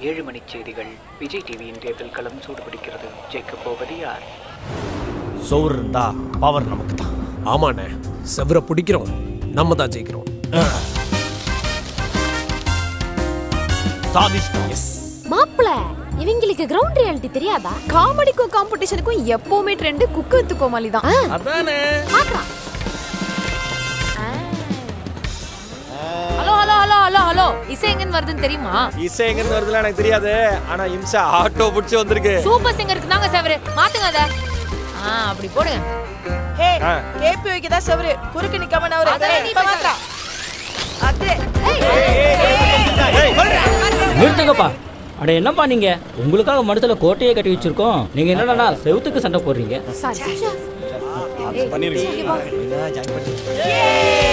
ஏழு மணி செய்திகள் விஜய் டிவியின் தேர்தல் களம் சூடுபிடிக்கிறது ஜெயிக்கப் போவது யார் சோறு இருந்தா பவர் நமக்கு தான் ஆமாண்ணே செவரை பிடிக்கிறோம் நம்ம தான் ஜெயிக்கிறோம் சாதிஷ்டம் எஸ் மாப்பிள இவங்களுக்கு கிரவுண்ட் ரியாலிட்டி தெரியாதா காமெடிக்கும் காம்படிஷனுக்கும் எப்பவுமே ட்ரெண்ட் குக்கு வித்து கோமாளி தான் அதானே பாக்கலாம் hello hello hello hello hello இசை எங்கன்னு வருதுன்னு தெரியுமா இசை எங்கிருந்து வருதுல எனக்கு தெரியாது ஆனா இம்சா ஆட்டோ பிடிச்சி வந்திருக்கு சூப்பர் சிங்கருக்கு தாங்க சேவரு மாத்துங்க அத ஆ அப்படி போடுங்க ஹே ஆ. கேபி வைக்கதா செவரு குறுக்கு நிக்காம நவரு அதெல்லாம் நீ இப்ப பேசாத. மாத்திரா அது நிறுத்துங்கப்பா அட என்னப்பா நீங்க உங்களுக்காக மனசுல கோட்டையே கட்டி வச்சிருக்கோம் நீங்க என்னடா செவுத்துக்கு சண்டை போடுறீங்க சாரி பண்ணிருக்கேன் ஏய்